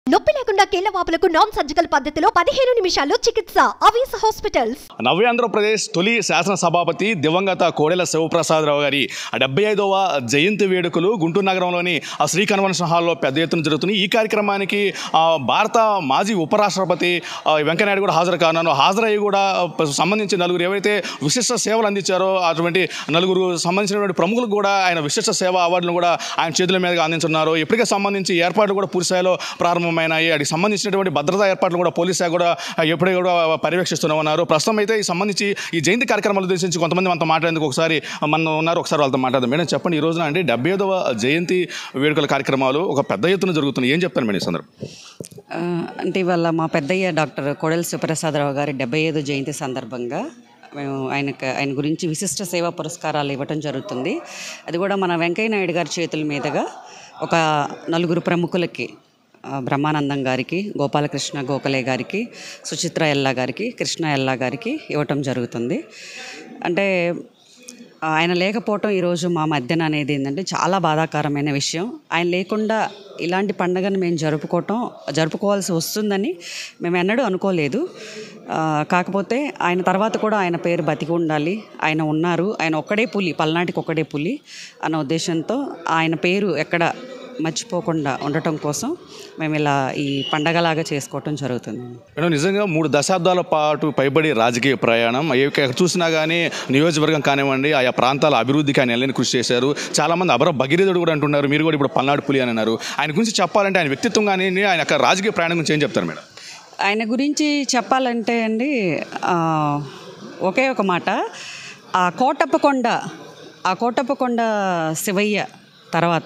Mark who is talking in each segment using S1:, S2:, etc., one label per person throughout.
S1: నొప్పి లేకుండా కేళ్ల వాపులకు non surgical పద్ధతిలో పదిహేను నిమిషాల్లో చికిత్స అవీస్ హాస్పిటల్స్
S2: నవ్య ఆంధ్రప్రదేశ్ తొలి శాసనసభాపతి దివంగత కోడెల శివప్రసాదరావు గారి డెబ్బై ఐదవ జయంతి వేడుకలు గుంటూరు నగరంలోని ఆ శ్రీ కన్వెన్షన్ హాల్లో పెద్ద ఎత్తున జరుగుతున్నాయి ఈ కార్యక్రమానికి ఆ, భారత మాజీ ఉపరాష్ట్రపతి ఆ, వెంకయ్యనాయుడు కూడా హాజరు కానున్నారు హాజరయ్యి కూడా ఆ, సంబంధించి నలుగురు ఎవరైతే విశిష్ట సేవలు అందించారో అటువంటి నలుగురు సంబంధించినటువంటి ప్రముఖులకు కూడా ఆయన విశిష్ట సేవ అవార్డును కూడా ఆయన చేతుల మీదుగా అందించున్నారు ఇప్పటికే సంబంధించి ఏర్పాట్లు కూడా పూర్తి స్థాయిలో ప్రారంభమైనాయి వాటికి సంబంధించినటువంటి భద్రతా ఏర్పాట్లు కూడా పోలీస్ శాఖ కూడా ఎప్పుడే కూడా పర్యవేక్షిస్తూనే ఉన్నారు ప్రస్తుతం అయితే ఈ సంబంధించి ఈ జయంతి కార్యక్రమాలు ఉద్దేశించి కొంతమంది మనతో మాట్లాడేందుకు ఒకసారి మన ఉన్నారు ఒకసారి వాళ్ళతో మాట్లాడదాం మేడం చెప్పండి ఈ రోజున అంటే డెబ్బై ఐదవ జయంతి వేడుకల కార్యక్రమాలు ఒక పెద్ద ఎత్తున జరుగుతున్నాయి ఏం చెప్తారు మేడం ఈ సందర్భం
S3: ఆ, అంటే ఇవాళ మా పెద్దయ్య డాక్టర్ కోడెల శివప్రసాదరావు గారి డెబ్బై ఐదు జయంతి సందర్భంగా మేము ఆయనకు ఆయన గురించి విశిష్ట సేవా పురస్కారాలు ఇవ్వటం జరుగుతుంది అది కూడా మన వెంకయ్య నాయుడు గారి చేతుల మీదుగా ఒక నలుగురు ప్రముఖులకి ఆ, బ్రహ్మానందం గారికి గోపాలకృష్ణ గోఖలే గారికి సుచిత్ర ఎల్లా గారికి కృష్ణ ఎల్లా గారికి ఇవ్వటం జరుగుతుంది అంటే ఆయన లేకపోవటం ఈరోజు మా మధ్యన అనేది ఏంటంటే చాలా బాధాకరమైన విషయం ఆయన లేకుండా ఇలాంటి పండుగను మేము జరుపుకోవటం జరుపుకోవాల్సి వస్తుందని మేము ఎన్నడూ అనుకోలేదు ఆ, కాకపోతే ఆయన తర్వాత కూడా ఆయన పేరు బతికి ఉండాలి ఆయన ఉన్నారు ఆయన ఒక్కడే పులి పల్నాటికి ఒక్కడే పులి అన్న ఉద్దేశంతో ఆయన పేరు ఎక్కడ మర్చిపోకుండా ఉండటం కోసం మేము ఇలా ఈ పండగలాగా చేసుకోవటం జరుగుతుంది
S2: మేడం నిజంగా మూడు దశాబ్దాల పాటు పైబడి రాజకీయ ప్రయాణం ఎక్కడ చూసినా కానీ నియోజకవర్గం కానివ్వండి ఆయా ప్రాంతాల అభివృద్ధికి ఆయన ఎల్లని కృషి చేశారు చాలామంది అబర భగీరథుడు కూడా అంటున్నారు మీరు కూడా ఇప్పుడు పల్నాడు పులి అని అన్నారు ఆయన గురించి చెప్పాలంటే ఆయన వ్యక్తిత్వం కానీ ఆయన యొక్క రాజకీయ ప్రయాణం గురించి ఏం చెప్తారు మేడం
S3: ఆయన గురించి చెప్పాలంటే అండి ఆ, ఒకే ఒక మాట ఆ కోటప్పకొండ ఆ కోటప్పకొండ శివయ్య తర్వాత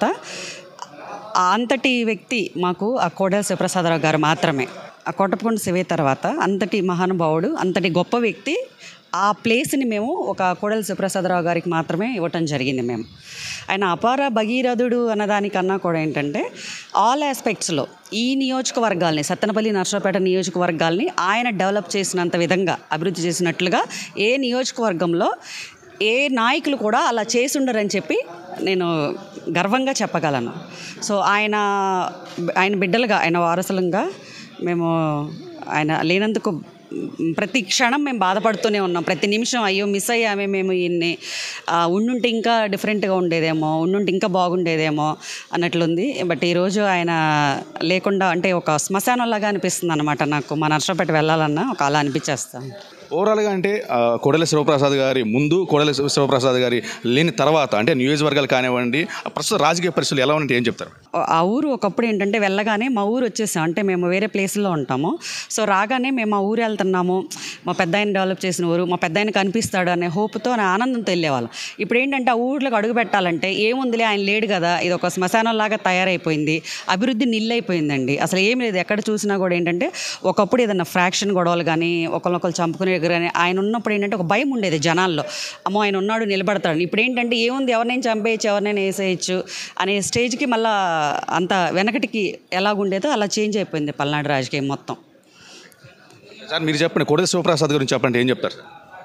S3: ఆ అంతటి వ్యక్తి మాకు ఆ కోడెల శివప్రసాదరావు గారు మాత్రమే ఆ కోటప్పకొండ శివయ్య తర్వాత అంతటి మహానుభావుడు అంతటి గొప్ప వ్యక్తి ఆ ప్లేస్ని మేము ఒక కోడెల శివప్రసాదరావు గారికి మాత్రమే ఇవ్వటం జరిగింది మేము ఆయన అపార భగీరథుడు అన్నదానికన్నా కూడా ఏంటంటే ఆల్ ఆస్పెక్ట్స్లో ఈ నియోజకవర్గాల్ని సత్తెనపల్లి నర్సరావుపేట నియోజకవర్గాల్ని ఆయన డెవలప్ చేసినంత విధంగా అభివృద్ధి చేసినట్లుగా ఏ నియోజకవర్గంలో ఏ నాయకులు కూడా అలా చేసి ఉండరని చెప్పి నేను గర్వంగా చెప్పగలను సో ఆయన ఆయన బిడ్డలుగా ఆయన వారసులంగా మేము ఆయన లేనందుకు ప్రతి క్షణం మేము బాధపడుతూనే ఉన్నాం ప్రతి నిమిషం అయ్యో మిస్ అయ్యామే మేము ఈయన్ని ఆ, ఉండుంటే ఇంకా డిఫరెంట్గా ఉండేదేమో ఉండుంటే ఇంకా బాగుండేదేమో అన్నట్లుంది బట్ ఈరోజు ఆయన లేకుండా అంటే ఒక శ్మశానంలాగా అనిపిస్తుంది అనమాట నాకు మా నర్సరావుపేట వెళ్ళాలన్నా ఒక అలా అనిపించేస్తాను
S2: ఓవరాల్గా అంటే ఆ, కోడెల శివప్రసాద్ గారి ముందు కోడెల శివ- శివప్రసాద్ గారి లేని తర్వాత అంటే నియోజకవర్గాలు కానివ్వండి ప్రస్తుత రాజకీయ పరిస్థితులు ఎలా ఉంటే ఏం చెప్తారు
S3: ఆ ఊరు ఒకప్పుడు ఏంటంటే వెళ్ళగానే మా ఊరు వచ్చేసాం అంటే మేము వేరే ప్లేస్లో ఉంటాము సో రాగానే మేము మా ఊరు వెళ్తున్నాము మా పెద్ద ఆయన డెవలప్ చేసిన ఊరు మా పెద్ద ఆయన కనిపిస్తాడు అనే హోప్తో నా ఆనందంతో వెళ్ళేవాళ్ళం ఇప్పుడు ఏంటంటే ఆ ఊర్లోకి అడుగు పెట్టాలంటే ఏముందిలే ఆయన లేడు కదా ఇది ఒక శ్మశానంలాగా తయారైపోయింది అభివృద్ధి నిల్లైపోయిందండి అసలు ఏం లేదు ఎక్కడ చూసినా కూడా ఏంటంటే ఒకప్పుడు ఏదైనా ఫ్రాక్షన్ గొడవలు కానీ ఒకరినొకరు చంపుకునే కానీ ఆయన ఉన్నప్పుడు ఏంటంటే ఒక భయం ఉండేది జనాల్లో అమ్మో ఆయన ఉన్నాడు నిలబడతాడు ఇప్పుడు ఏంటంటే ఏముంది ఎవరినైనా చంపేయచ్చు ఎవరినైనా వేసేయచ్చు అనే స్టేజ్కి మళ్ళా అంత వెనకటికి ఎలాగుండేదో అలా చేంజ్ అయిపోయింది పల్నాడు రాజకీయం మొత్తం
S2: సార్ మీరు చెప్పండి కోడెల శివప్రసాద్ గురించి చెప్పండి ఏం చెప్తారు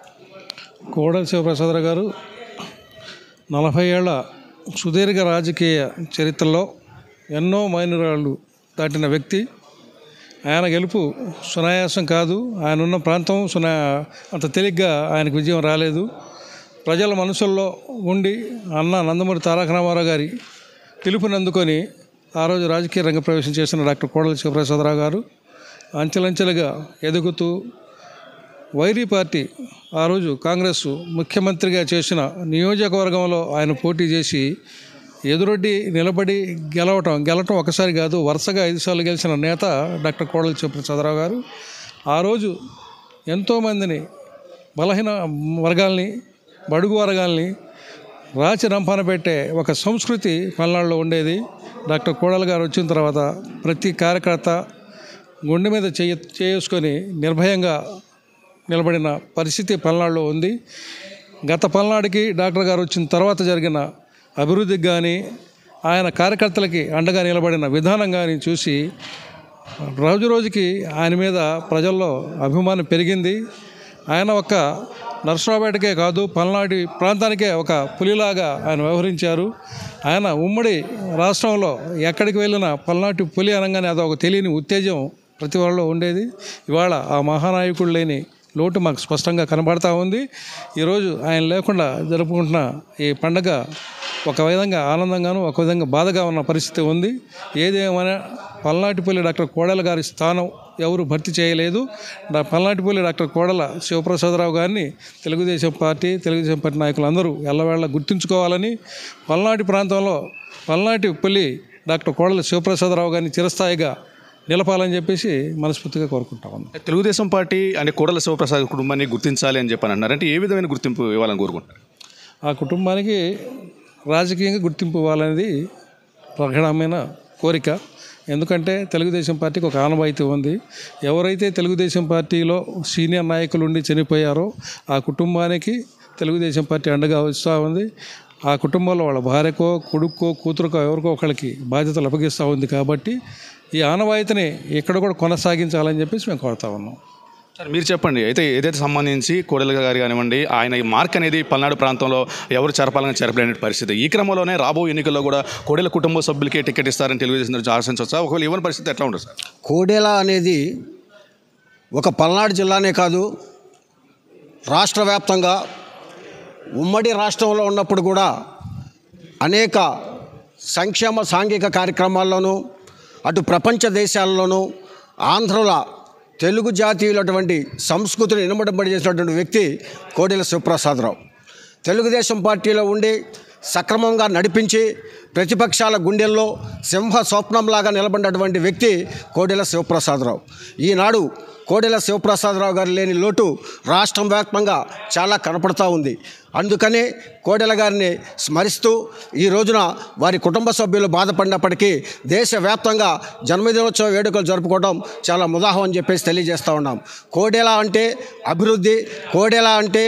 S4: కోడల శివప్రసాదరావు గారు నలభై ఏళ్ల సుదీర్ఘ రాజకీయ చరిత్రలో ఎన్నో మైలురాళ్ళు దాటిన వ్యక్తి ఆయన గెలుపు సునాయాసం కాదు ఆయన ఉన్న ప్రాంతం సునా అంత తేలిగ్గా ఆయనకు విజయం రాలేదు ప్రజల మనసుల్లో ఉండి అన్న నందమూరి తారక రామారావు గారి పిలుపుని అందుకొని ఆ రోజు రాజకీయ రంగ ప్రవేశం చేసిన డాక్టర్ కోడల శివప్రసాదరావు గారు అంచెలంచెలుగా ఎదుగుతూ వైరీ పార్టీ ఆ రోజు కాంగ్రెస్ ముఖ్యమంత్రిగా చేసిన నియోజకవర్గంలో ఆయన పోటీ చేసి ఎదురొడ్డి నిలబడి గెలవటం గెలవటం ఒకసారి కాదు వరుసగా ఐదు సార్లు గెలిచిన నేత డాక్టర్ కోడలి చంద్రరావు గారు ఆ రోజు ఎంతోమందిని బలహీన వర్గాల్ని బడుగు వర్గాల్ని రాచి రంపాన పెట్టే ఒక సంస్కృతి పల్నాడులో ఉండేది డాక్టర్ కోడలు గారు వచ్చిన తర్వాత ప్రతి కార్యకర్త గుండె మీద చేయ చేసుకొని నిర్భయంగా నిలబడిన పరిస్థితి పల్నాడులో ఉంది గత పల్నాడుకి డాక్టర్ గారు వచ్చిన తర్వాత జరిగిన అభివృద్ధికి కానీ ఆయన కార్యకర్తలకి అండగా నిలబడిన విధానం కానీ చూసి రోజు రోజుకి ఆయన మీద ప్రజల్లో అభిమానం పెరిగింది ఆయన ఒక నర్సరావుపేటకే కాదు పల్నాటి ప్రాంతానికే ఒక పులిలాగా ఆయన వ్యవహరించారు ఆయన ఉమ్మడి రాష్ట్రంలో ఎక్కడికి వెళ్ళినా పల్నాటి పులి అనగానే అదొక తెలియని ఉత్తేజం ప్రతి వాళ్ళలో ఉండేది ఇవాళ ఆ మహానాయకుడు లేని లోటు మాకు స్పష్టంగా కనబడతా ఉంది ఈరోజు ఆయన లేకుండా జరుపుకుంటున్న ఈ పండగ ఒక విధంగా ఆనందంగాను ఒక విధంగా బాధగా ఉన్న పరిస్థితి ఉంది ఏదేమైనా పల్నాటిపల్లి డాక్టర్ కోడెల గారి స్థానం ఎవరు భర్తీ చేయలేదు డా- పల్నాటిపల్లి డాక్టర్ కోడెల శివప్రసాదరావు గారిని తెలుగుదేశం పార్టీ తెలుగుదేశం పార్టీ నాయకులు అందరూ ఎల్లవేళ గుర్తుంచుకోవాలని పల్నాటి ప్రాంతంలో పల్నాటిపల్లి డాక్టర్ కోడెల శివప్రసాదరావు గారిని చిరస్థాయిగా నిలపాలని చెప్పేసి మనస్ఫూర్తిగా కోరుకుంటా ఉన్నాం
S2: తెలుగుదేశం పార్టీ అంటే కోడల శివప్రసాద్ కుటుంబాన్ని గుర్తించాలి అని చెప్పని అన్నారు అంటే ఏ విధమైన గుర్తింపు ఇవ్వాలని కోరుకుంటారు
S4: ఆ కుటుంబానికి రాజకీయంగా గుర్తింపు ఇవ్వాలనేది ప్రకటమైన కోరిక ఎందుకంటే తెలుగుదేశం పార్టీకి ఒక ఆనవాయితీ ఉంది ఎవరైతే తెలుగుదేశం పార్టీలో సీనియర్ నాయకులు ఉండి చనిపోయారో ఆ కుటుంబానికి తెలుగుదేశం పార్టీ అండగా వస్తూ ఉంది ఆ కుటుంబంలో వాళ్ళ భార్యకో కొడుక్కో కూతురుకో ఎవరికో ఒకళ్ళకి బాధ్యతలు అప్పగిస్తూ ఉంది కాబట్టి ఈ ఆనవాయితీని ఇక్కడ కూడా కొనసాగించాలని చెప్పేసి మేము కోరుతా ఉన్నాం
S2: సార్ మీరు చెప్పండి అయితే ఏదైతే సంబంధించి కోడెల గారు కానివ్వండి ఆయన ఈ మార్క్ అనేది పల్నాడు ప్రాంతంలో ఎవరు చెరపాలని చెరపలేని పరిస్థితి ఈ క్రమంలోనే రాబో ఎన్నికల్లో కూడా కోడెల కుటుంబ సభ్యులకే టికెట్ ఇస్తారని తెలుగుదేశం నుంచి ఆశించవచ్చా ఒకవేళ ఇవ్వని పరిస్థితి ఎట్లా ఉంటుంది సార్
S5: కోడెల అనేది ఒక పల్నాడు జిల్లానే కాదు రాష్ట్ర వ్యాప్తంగా ఉమ్మడి రాష్ట్రంలో ఉన్నప్పుడు కూడా అనేక సంక్షేమ సాంఘిక కార్యక్రమాల్లోనూ అటు ప్రపంచ దేశాల్లోనూ ఆంధ్రుల తెలుగు జాతీయులటువంటి సంస్కృతిని ఇనుమడింపడి చేసినటువంటి వ్యక్తి కోడెల శివప్రసాదరావు తెలుగుదేశం పార్టీలో ఉండి సక్రమంగా నడిపించి ప్రతిపక్షాల గుండెల్లో సింహ స్వప్నంలాగా నిలబడినటువంటి వ్యక్తి కోడెల శివప్రసాదరావు ఈనాడు కోడెల శివప్రసాదరావు గారు లేని లోటు రాష్ట్రం వ్యాప్తంగా చాలా కనపడతా ఉంది అందుకనే కోడెల గారిని స్మరిస్తూ ఈ రోజున వారి కుటుంబ సభ్యులు బాధపడినప్పటికీ దేశవ్యాప్తంగా జన్మదినోత్సవ వేడుకలు జరుపుకోవడం చాలా ముదాహం అని చెప్పేసి తెలియజేస్తూ ఉన్నాం కోడెల అంటే అభివృద్ధి కోడెల అంటే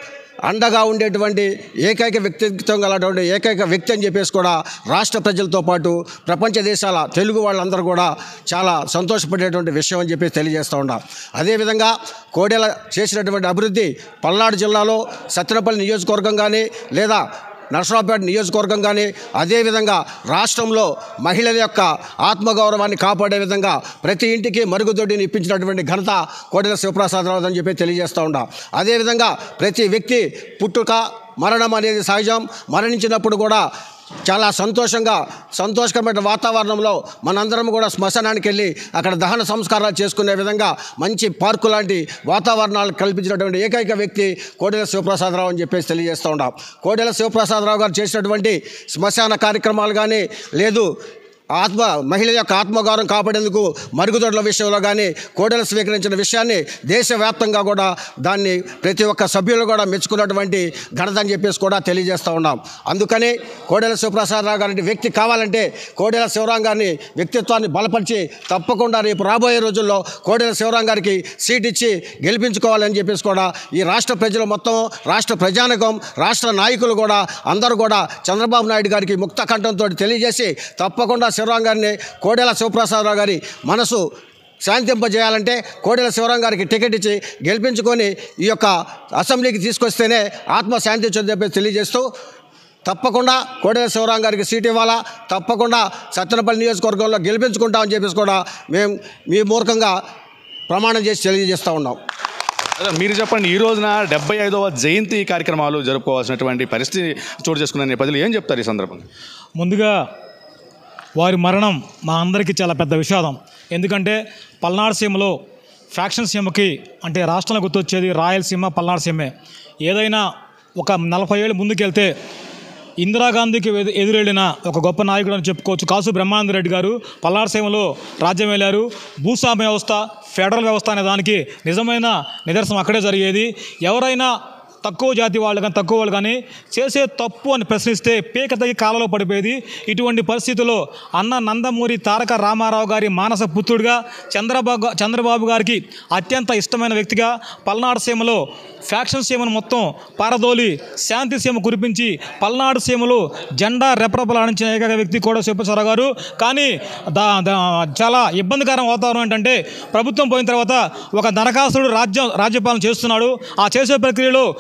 S5: అండగా ఉండేటువంటి ఏకైక వ్యక్తిత్వం గలటువంటి ఏకైక వ్యక్తి అని చెప్పేసి కూడా రాష్ట్ర ప్రజలతో పాటు ప్రపంచ దేశాల తెలుగు వాళ్ళందరూ కూడా చాలా సంతోషపడేటువంటి విషయం అని చెప్పేసి తెలియజేస్తూ ఉన్నాం అదేవిధంగా కోడెల చేసినటువంటి అభివృద్ధి పల్నాడు జిల్లాలో సత్తెనపల్లి నియోజకవర్గం కానీ లేదా నర్సరావుపేట నియోజకవర్గం కానీ అదేవిధంగా రాష్ట్రంలో మహిళల యొక్క ఆత్మగౌరవాన్ని కాపాడే విధంగా ప్రతి ఇంటికి మరుగుదొడ్డిని ఇప్పించినటువంటి ఘనత కోడెల శివప్రసాదరావు అని చెప్పి తెలియజేస్తూ ఉంటా అదేవిధంగా ప్రతి వ్యక్తి పుట్టుక మరణం అనేది సహజం మరణించినప్పుడు కూడా చాలా సంతోషంగా సంతోషకరమైన వాతావరణంలో మనందరం కూడా శ్మశానానికి వెళ్ళి అక్కడ దహన సంస్కారాలు చేసుకునే విధంగా మంచి పార్కు లాంటి వాతావరణాలు కల్పించినటువంటి ఏకైక వ్యక్తి కోడెల శివప్రసాదరావు అని చెప్పేసి తెలియజేస్తూ ఉంటాం కోడెల శివప్రసాదరావు గారు చేసినటువంటి శ్మశాన కార్యక్రమాలు కానీ లేదు ఆత్మ మహిళ యొక్క ఆత్మగౌరవం కాపాడేందుకు మరుగుదొడ్ల విషయంలో కానీ కోడెలు స్వీకరించిన విషయాన్ని దేశవ్యాప్తంగా కూడా దాన్ని ప్రతి ఒక్క సభ్యులు కూడా మెచ్చుకున్నటువంటి ఘనత అని చెప్పేసి కూడా తెలియజేస్తూ ఉన్నాం అందుకని కోడెల శివప్రసాదరావు గారి వ్యక్తి కావాలంటే కోడెల శివరాం గారిని వ్యక్తిత్వాన్ని బలపరిచి తప్పకుండా రేపు రాబోయే రోజుల్లో కోడెల శివరాం గారికి సీట్ ఇచ్చి గెలిపించుకోవాలని చెప్పేసి కూడా ఈ రాష్ట్ర ప్రజలు మొత్తం రాష్ట్ర ప్రజానికం రాష్ట్ర నాయకులు కూడా అందరూ కూడా చంద్రబాబు నాయుడు గారికి ముక్త కంఠంతో తెలియజేసి తప్పకుండా శివరాం గారిని కోడెల శివప్రసాదరావు గారి మనసు శాంతింపజేయాలంటే కోడెల శివరాం గారికి టికెట్ ఇచ్చి గెలిపించుకొని ఈ యొక్క అసెంబ్లీకి తీసుకొస్తేనే ఆత్మ శాంతి చెప్పి తెలియజేస్తూ తప్పకుండా కోడెల శివరాం గారికి సీట్ ఇవ్వాలా తప్పకుండా సత్తెనపల్లి నియోజకవర్గంలో గెలిపించుకుంటామని చెప్పేసి కూడా మేము మీ మూర్ఖంగా ప్రమాణం చేసి తెలియజేస్తూ ఉన్నాం
S2: అదే మీరు చెప్పండి ఈ రోజున డెబ్బై ఐదవ జయంతి కార్యక్రమాలు జరుపుకోవాల్సినటువంటి పరిస్థితి చోటు చేసుకున్న నేపథ్యంలో ఏం చెప్తారు ఈ సందర్భంగా
S6: ముందుగా వారి మరణం మా అందరికీ చాలా పెద్ద విషాదం ఎందుకంటే పల్నాడు సీమలో ఫ్రాక్షన్ సీమకి అంటే రాష్ట్రంలో గుర్తొచ్చేది రాయలసీమ పల్నాడు సీమే ఏదైనా ఒక నలభై ఏళ్ళు ముందుకెళ్తే ఇందిరాగాంధీకి ఎదు- ఎదురెళ్ళిన ఒక గొప్ప నాయకుడు అని చెప్పుకోవచ్చు కాసు బ్రహ్మానంద రెడ్డి గారు పల్నాడు సీమలో రాజ్యం వెళ్ళారు భూస్వామ్య వ్యవస్థ ఫెడరల్ వ్యవస్థ అనే దానికి నిజమైన నిదర్శనం అక్కడే జరిగేది ఎవరైనా తక్కువ జాతి వాళ్ళు కానీ తక్కువ వాళ్ళు కానీ చేసే తప్పు అని ప్రశ్నిస్తే పీక తగ్గి కాలలో పడిపోయేది ఇటువంటి పరిస్థితుల్లో అన్న నందమూరి తారక రామారావు గారి మానస పుత్రుడిగా చంద్రబాబు చంద్రబాబు గారికి అత్యంత ఇష్టమైన వ్యక్తిగా పల్నాడు సీమలో ఫ్యాక్షన్ సీమను మొత్తం పారదోలి శాంతి సీమ కురిపించి పల్నాడు సీమలో జెండా రెపరెపలాడించిన ఏకైక వ్యక్తి కూడా శివప్రసాదరావు గారు కానీ దా దా- చాలా ఇబ్బందికరం వాతావరణం ఏంటంటే ప్రభుత్వం పోయిన తర్వాత ఒక నరకాసురుడు రాజ్యం రాజ్యపాలన చేస్తున్నాడు ఆ చేసే ప్రక్రియలో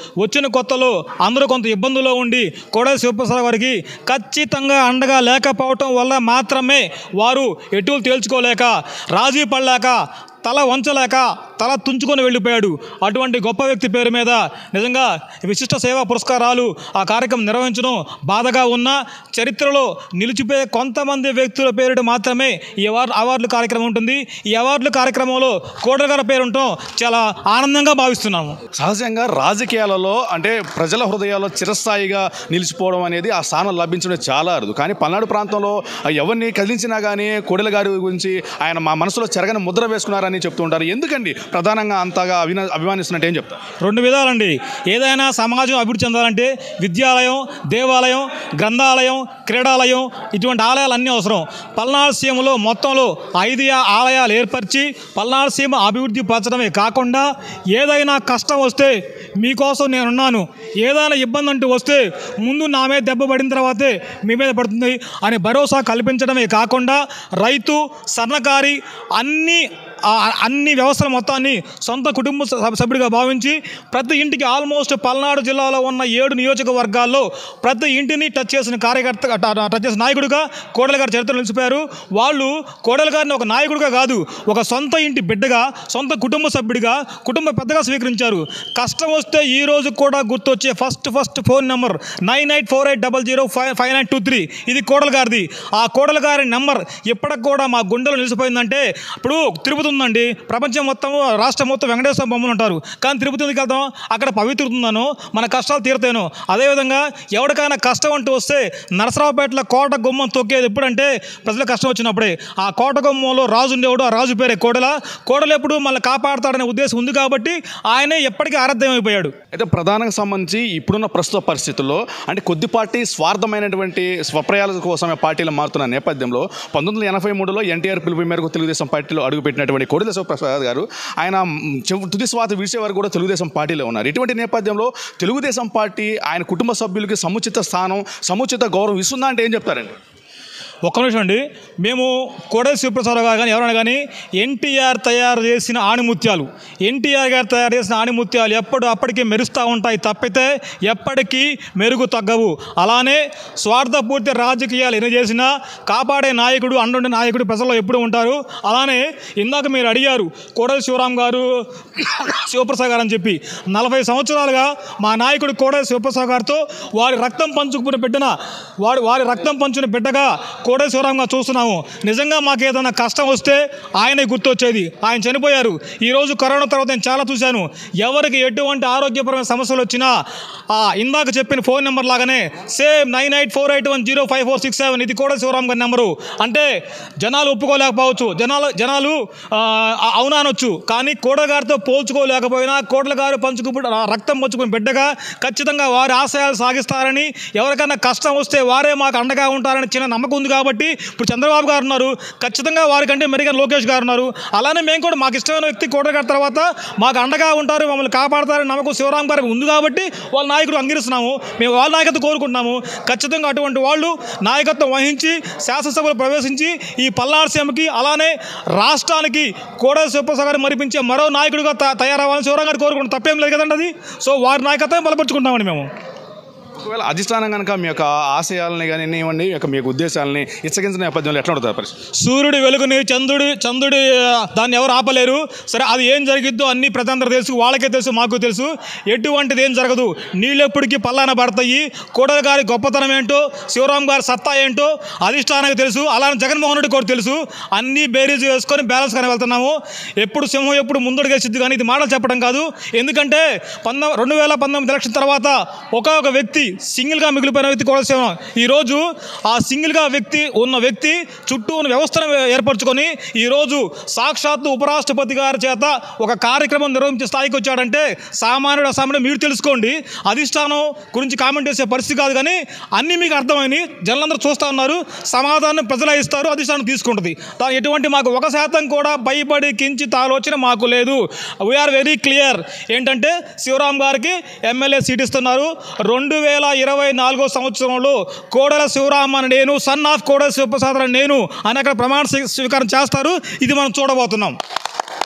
S6: వచ్చిన కొత్తలో అందరూ కొంత ఇబ్బందుల్లో ఉండి కోడలి శివప్రసాద్ గారికి ఖచ్చితంగా అండగా లేకపోవటం వల్ల మాత్రమే వారు ఎటులు తేల్చుకోలేక రాజీ పడలేక తల వంచలేక తల తుంచుకొని వెళ్ళిపోయాడు అటువంటి గొప్ప వ్యక్తి పేరు మీద నిజంగా విశిష్ట సేవా పురస్కారాలు ఆ కార్యక్రమం నిర్వహించడం బాధగా ఉన్న చరిత్రలో నిలిచిపోయే కొంతమంది వ్యక్తుల పేరిట మాత్రమే ఈ అవార్డు అవార్డుల కార్యక్రమం ఉంటుంది ఈ అవార్డుల కార్యక్రమంలో కోడల గారి పేరు ఉండటం చాలా ఆనందంగా భావిస్తున్నాము
S2: సహజంగా రాజకీయాలలో అంటే ప్రజల హృదయాల్లో చిరస్థాయిగా నిలిచిపోవడం అనేది ఆ స్థానం లభించడం చాలా అరుదు కానీ పల్నాడు ప్రాంతంలో ఎవరిని కదిలించినా కానీ కోడెల గారి గురించి ఆయన మా మనసులో చెరగని ముద్ర వేసుకున్నారని చెప్తూ ఉంటారు ఎందుకండి ప్రధానంగా అంతగా అభిన అభిమానిస్తున్నట్టు ఏం చెప్తారు
S6: రెండు విధాలండి ఏదైనా సమాజం అభివృద్ధి చెందాలంటే విద్యాలయం దేవాలయం గ్రంథాలయం క్రీడాలయం ఇటువంటి ఆలయాలు అన్నీ అవసరం పల్నాడు సీమలో మొత్తంలో ఐదు ఆ- ఆలయాలు ఏర్పరిచి పల్నాడు సీమ అభివృద్ధి పరచడమే కాకుండా ఏదైనా కష్టం వస్తే మీకోసం నేనున్నాను ఏదైనా ఇబ్బంది అంటూ వస్తే ముందు నా మీద దెబ్బ పడిన తర్వాతే మీ మీద పడుతుంది అని భరోసా కల్పించడమే కాకుండా రైతు సన్నకారి అన్ని ఆ అన్ని వ్యవస్థల మొత్తాన్ని సొంత కుటుంబ సభ- సభ్యుడిగా భావించి ప్రతి ఇంటికి ఆల్మోస్ట్ పల్నాడు జిల్లాలో ఉన్న ఏడు నియోజకవర్గాల్లో ప్రతి ఇంటిని టచ్ చేసిన కార్యకర్త ట- టచ్ చేసిన నాయకుడిగా కోడల గారి చరిత్ర నిలిచిపోయారు వాళ్ళు కోడల గారిని ఒక నాయకుడిగా కాదు ఒక సొంత ఇంటి బిడ్డగా సొంత కుటుంబ సభ్యుడిగా కుటుంబ పెద్దగా స్వీకరించారు కష్టం వస్తే ఈ రోజు కూడా గుర్తొచ్చే first first phone number nine eight four eight double zero five five nine two three ఇది కోడల గారిది ఆ కోడల గారి నెంబర్ ఇప్పటికి కూడా మా గుండెలో నిలిచిపోయిందంటే ఇప్పుడు తిరుపతి ఉందండి ప్రపంచం మొత్తం రాష్ట్రం మొత్తం వెంకటేశ్వర బొమ్మలు ఉంటారు కానీ తిరుపతి ఎందుకు వెళ్తాం అక్కడ పవిత్రత ఉందనో మన కష్టాలు తీరుతాను అదేవిధంగా ఎవరికైనా కష్టం అంటూ వస్తే నరసరావుపేటలో కోట గుమ్మం తొక్కేది ఎప్పుడంటే ప్రజలకు కష్టం వచ్చినప్పుడే ఆ కోట గుమ్మంలో రాజు ఉండేవాడు ఆ రాజు పేరే కోడల కోడలు ఎప్పుడు మనల్ని కాపాడతాడనే ఉద్దేశం ఉంది కాబట్టి ఆయనే ఎప్పటికీ ఆరాధ్యమైపోయాడు
S2: అయితే ప్రధానంగా సంబంధించి ఇప్పుడున్న ప్రస్తుత పరిస్థితుల్లో అంటే కొద్దిపాటి స్వార్థమైనటువంటి స్వప్రయాల కోసమే పార్టీలు మారుతున్న నేపథ్యంలో పంతొమ్మిది వందల ఎనభై మూడులో ఎన్టీఆర్ పిలుపు మేరకు తెలుగుదేశం పార్టీలో అడుగుపెట్టినటువంటి కోడిల శివప్రసాద్ గారు ఆయన మ్, చివ- తుది స్వాత విడిచే వరకు కూడా తెలుగుదేశం పార్టీలో ఉన్నారు ఇటువంటి నేపథ్యంలో తెలుగుదేశం పార్టీ ఆయన కుటుంబ సభ్యులకి సముచిత స్థానం సముచిత గౌరవం ఇస్తుందా అంటే ఏం చెప్తారండి
S6: ఒక్క నిమిషం అండి మేము కోడేశ్వర శివప్రసాద్ గారు కానీ ఎవరైనా కానీ ఎన్టీఆర్ తయారు చేసిన ఆణిముత్యాలు ఎన్టీఆర్ గారు తయారు చేసిన ఆణిముత్యాలు ఎప్పుడు అప్పటికి మెరుస్తూ ఉంటాయి తప్పితే ఎప్పటికీ మెరుగు తగ్గవు అలానే స్వార్థపూర్తి రాజకీయాలు ఎన్ని చేసినా కాపాడే నాయకుడు అండుండే నాయకుడు ప్రజల్లో ఎప్పుడు ఉంటారు అలానే ఇందాక మీరు అడిగారు కోడలి శివరాం గారు శివప్రసాద్ గారు అని చెప్పి నలభై సంవత్సరాలుగా మా నాయకుడు కోడలి శివప్రసాద్ గారితో వారి రక్తం పంచుకుని బిడ్డన వాడు వారి రక్తం పంచుని బిడ్డగా కోడే శివరాంగా చూస్తున్నాము నిజంగా మాకు ఏదైనా కష్టం వస్తే ఆయనే గుర్తొచ్చేది ఆయన చనిపోయారు ఈరోజు కరోనా తర్వాత నేను చాలా చూశాను ఎవరికి ఎటువంటి ఆరోగ్యపరమైన సమస్యలు వచ్చినా ఆ ఇందాక చెప్పిన ఫోన్ నెంబర్ లాగానే same nine eight four eight one zero five four six seven ఇది కూడా శివరాం గారి నెంబరు అంటే జనాలు ఒప్పుకోలేకపోవచ్చు జనాలు జనాలు ఆ, అవునా అనొచ్చు కానీ కోడల గారితో పోల్చుకోలేకపోయినా కోడల గారు పంచుకు రక్తం పంచుకుని బిడ్డగా ఖచ్చితంగా వారి ఆశయాలు సాగిస్తారని ఎవరికైనా కష్టం వస్తే వారే మాకు అండగా ఉంటారని చిన్న నమ్మకం ఉంది కాబట్టి ఇప్పుడు చంద్రబాబు గారు ఉన్నారు ఖచ్చితంగా వారికంటే మెరుగైన లోకేష్ గారు ఉన్నారు అలానే మేము కూడా మాకు ఇష్టమైన వ్యక్తి కోట గారి తర్వాత మాకు అండగా ఉంటారు మమ్మల్ని కాపాడతారని నమ్మకం శివరాం గారికి ఉంది కాబట్టి వాళ్ళ నాయకుడు అంగీకరిస్తున్నాము మేము వాళ్ళ నాయకత్వం కోరుకుంటున్నాము ఖచ్చితంగా అటువంటి వాళ్ళు నాయకత్వం వహించి శాసనసభలో ప్రవేశించి ఈ పల్నాడు సీమకి అలానే రాష్ట్రానికి కోడ శివప్రసాద్ గారు మరిపించే మరో నాయకుడిగా త- తయారవ్వాలని శివరాం గారు కోరుకుంటాం తప్పేం లేదు కదండి అది సో వారి నాయకత్వం బలపరుచుకుంటామండి మేము
S2: ఒకవేళ అధిష్టానం కనుక మీ యొక్క ఆశయాలని కానీ ఇవ్వండి మీ యొక్క మీ యొక్క ఉద్దేశాలని ఇచ్చగించిన నేపథ్యంలో ఎట్లా ఉంటుంది పరిస్థితి
S6: సూర్యుడి వెలుగుని చంద్రుడి చంద్రుడి ఆ, దాన్ని ఎవరు ఆపలేరు సరే అది ఏం జరిగిద్దో అన్ని ప్రజలందరూ తెలుసు వాళ్ళకే తెలుసు మాకు తెలుసు ఎటువంటిది ఏం జరగదు నీళ్ళెప్పటికీ పల్లాన పడతాయి కోడల గారి గొప్పతనం ఏంటో శివరాం గారి సత్తా ఏంటో అధిష్టానానికి తెలుసు అలానే జగన్మోహన్ రెడ్డి కూడా తెలుసు అన్ని బేరీజ్ వేసుకొని బ్యాలెన్స్ కానీ వెళ్తున్నాము ఎప్పుడు సింహం ఎప్పుడు ముందడుగేసిద్ది కానీ ఇది మాటలు చెప్పడం కాదు ఎందుకంటే పంతొమ్మిది రెండు వేల పంతొమ్మిది ఎలక్షన్ తర్వాత ఒక ఒక వ్యక్తి సింగిల్గా మిగిలిపోయిన వ్యక్తి కూడా శివరాం ఈరోజు ఆ సింగిల్గా వ్యక్తి ఉన్న వ్యక్తి చుట్టూ ఉన్న వ్యవస్థను ఏర్పరచుకొని ఈరోజు సాక్షాత్తు ఉపరాష్ట్రపతి గారి చేత ఒక కార్యక్రమం నిర్వహించే స్థాయికి వచ్చాడంటే సామాన్యుడు అసామాన్యుడు మీరు తెలుసుకోండి అధిష్టానం గురించి కామెంట్ చేసే పరిస్థితి కాదు కానీ అన్నీ మీకు అర్థమైంది జనులందరూ చూస్తూ ఉన్నారు సమాధానం ప్రజలే ఇస్తారు అధిష్టానం తీసుకుంటుంది దాని ఎటువంటి మాకు ఒక శాతం కూడా భయపడి కించిత్ ఆలోచన మాకు లేదు వీఆర్ వెరీ క్లియర్ ఏంటంటే శివరాం గారికి ఎమ్మెల్యే సీట్ ఇస్తున్నారు రెండు వేల ఇరవై నాలుగో సంవత్సరంలో కోడల శివరాం అని నేను సన్ ఆఫ్ కోడల శివప్రసాద్ అని నేను అని అక్కడ ప్రమాణ స్వీ- స్వీకారం చేస్తారు ఇది మనం చూడబోతున్నాం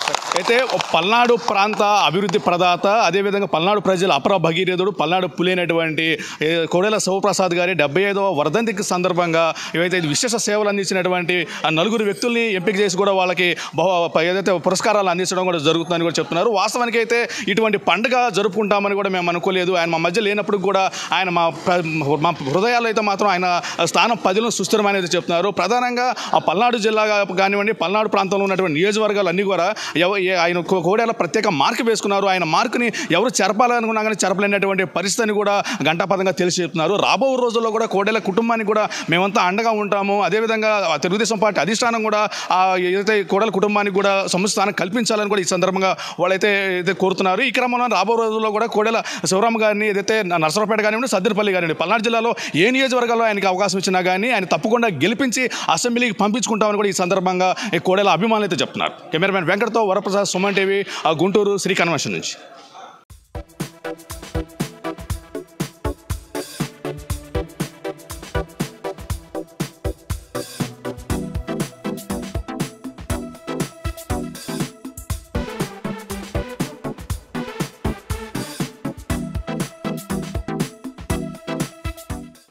S2: అయితే పల్నాడు ప్రాంత అభివృద్ధి ప్రదాత అదేవిధంగా పల్నాడు ప్రజల అపర భగీరథుడు పల్నాడు పులినటువంటి ఏ, కోడెల శివప్రసాద్ గారి డెబ్బై ఐదవ వర్ధంతికి సందర్భంగా ఏవైతే ఇది విశేష సేవలు అందించినటువంటి ఆ నలుగురు వ్యక్తుల్ని ఎంపిక చేసి కూడా వాళ్ళకి బహు ఏదైతే పురస్కారాలు అందించడం కూడా జరుగుతుందని కూడా చెప్తున్నారు వాస్తవానికి అయితే ఇటువంటి పండుగ జరుపుకుంటామని కూడా మేము అనుకోలేదు ఆయన మా మధ్య లేనప్పుడు కూడా ఆయన మా ప్ర- మా హృదయాల్లో అయితే మాత్రం ఆయన స్థానం పదిలో సుస్థిరమైనది చెప్తున్నారు ప్రధానంగా ఆ పల్నాడు జిల్లా కానివ్వండి పల్నాడు ప్రాంతంలో ఉన్నటువంటి నియోజకవర్గాలు అన్నీ కూడా ఎవ ఏ- ఆయన కో- కోడేల ప్రత్యేక మార్క్ వేసుకున్నారు ఆయన మార్కుని ఎవరు చెరపాలనుకున్నా కానీ చెరపలేనటువంటి పరిస్థితిని కూడా గంటాపదంగా తెలిసి చెప్తున్నారు రాబో రోజుల్లో కూడా కోడేల కుటుంబానికి కూడా మేమంతా అండగా ఉంటాము అదేవిధంగా ఆ తెలుగుదేశం పార్టీ అధిష్టానం కూడా ఆ ఏదైతే కోడల కుటుంబానికి కూడా సముచిత స్థానం కల్పించాలని కూడా ఈ సందర్భంగా వాళ్ళైతే అయితే కోరుతున్నారు ఈ క్రమంలో రాబో రోజుల్లో కూడా కోడెల శివరామ గారిని ఏదైతే నరసరావుపేట కానివ్వండి సద్దెరపల్లి కానివ్వండి పల్నాడు జిల్లాలో ఏ నియోజకవర్గాల్లో ఆయనకి అవకాశం ఇచ్చినా కానీ ఆయన తప్పకుండా గెలిపించి అసెంబ్లీకి పంపించుకుంటామని కూడా ఈ సందర్భంగా ఈ కోడెల అభిమానులు అయితే చెప్తున్నారు కెమెరామెన్ వెంకటతో వరప్రసాద్ సుమన్ టీవీ ఆ గుంటూరు శ్రీ కన్వెన్షన్ నుంచి